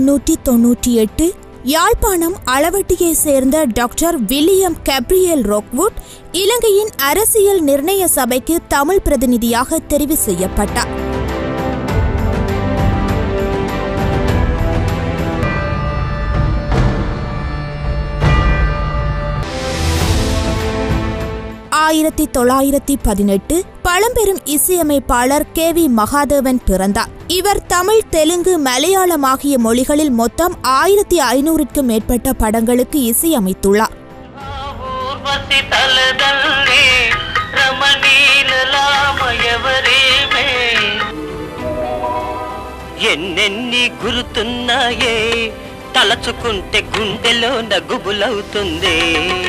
எண்ணூற்றி தொன்னூற்றி எட்டு யாழ்ப்பாணம் அளவட்டியை சேர்ந்த டாக்டர் வில்லியம் கேப்ரியல் ரோக்வுட் இலங்கையின் அரசியல் நிர்ணய சபைக்கு தமிழ் பிரதிநிதியாக தெரிவு செய்யப்பட்டார் ஆயிரத்தி தொள்ளாயிரத்தி பதினெட்டு பழம்பெரும் இசையமைப்பாளர் கே வி மகாதேவன் பிறந்தார் இவர் தமிழ் தெலுங்கு மலையாளம் ஆகிய மொழிகளில் மொத்தம் ஆயிரத்தி ஐநூறுக்கும் மேற்பட்ட படங்களுக்கு இசையமைத்துள்ளார் ಊರ್ವಶಿ ತಲದಲ್ಲಿ రమణీలలామయవరేమే ఎన్నెన్ని గురుతున్నాయే తలచుకుంటే గుండెలో నగుబులవుతుంది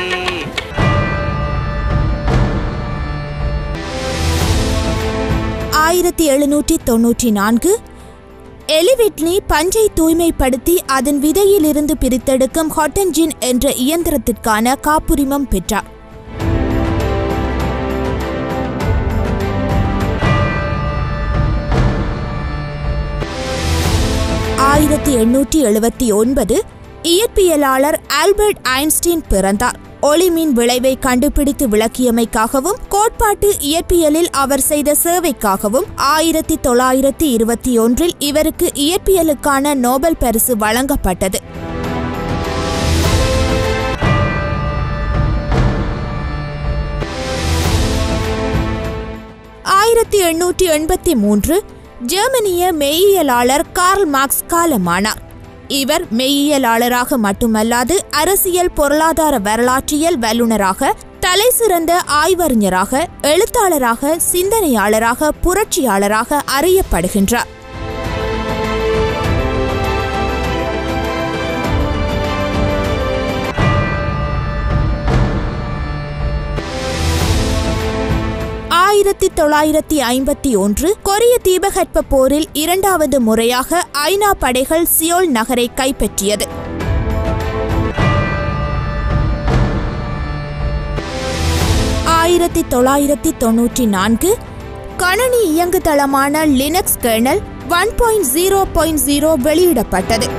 ஆயிரத்தி எழுநூற்றி தொன்னூற்றி நான்கு எலிவிட்னி பஞ்சை தூய்மைப்படுத்தி அதன் விதையிலிருந்து பிரித்தெடுக்கும் ஹாட்டன்ஜின் என்ற இயந்திரத்திற்கான காப்புரிமம் பெற்றார் ஆயிரத்தி எண்ணூற்றி எழுபத்தி ஒன்பது இயற்பியலாளர் ஆல்பர்ட் ஐன்ஸ்டீன் பிறந்தார் ஒளிமின் விளைவை கண்டுபிடித்து விளக்கியமைக்காகவும் கோட்பாட்டு இயற்பியலில் அவர் செய்த சேவைக்காகவும் ஆயிரத்தி தொள்ளாயிரத்தி இருபத்தி ஒன்றில் இவருக்கு இயற்பியலுக்கான நோபல் பரிசு வழங்கப்பட்டது ஆயிரத்தி எண்ணூற்றி எண்பத்தி மூன்று ஜெர்மனிய மெய்யியலாளர் கார்ல் மார்க்ஸ் காலமானார் இவர் மெய்யியலாளராக மட்டுமல்லாது அரசியல் பொருளாதார வரலாற்றியல் வல்லுநராக தலைசிறந்த ஆய்வறிஞராக எழுத்தாளராக சிந்தனையாளராக புரட்சியாளராக அறியப்படுகின்றார் ஆயிரத்தி தொள்ளாயிரத்தி ஐம்பத்தி ஒன்று கொரிய தீபகற்ப போரில் இரண்டாவது முறையாக ஐநா படைகள் சியோல் நகரை கைப்பற்றியது ஆயிரத்தி தொள்ளாயிரத்தி தொன்னூற்றி நான்கு கணனி இயங்குதளமான Linux kernel one point zero point zero வெளியிடப்பட்டது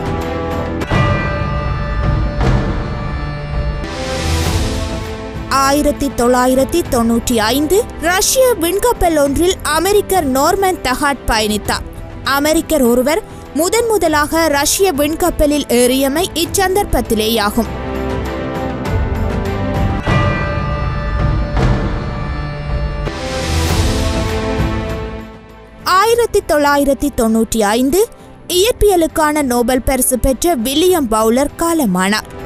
ஆயிரத்தி தொள்ளாயிரத்தி தொன்னூற்றி ஐந்து ரஷ்ய விண்கப்பல் ஒன்றில் அமெரிக்கர் நோர்மன் தகாட் பயணித்தார் அமெரிக்கர் ஒருவர் முதன் முதலாக ரஷ்ய விண்கப்பலில் ஏறியமை இச்சந்தர்ப்பத்திலேயாகும் ஆயிரத்தி தொள்ளாயிரத்தி தொன்னூற்றி ஐந்து இயற்பியலுக்கான நோபல் பரிசு பெற்ற வில்லியம் பவுலர் காலமானார்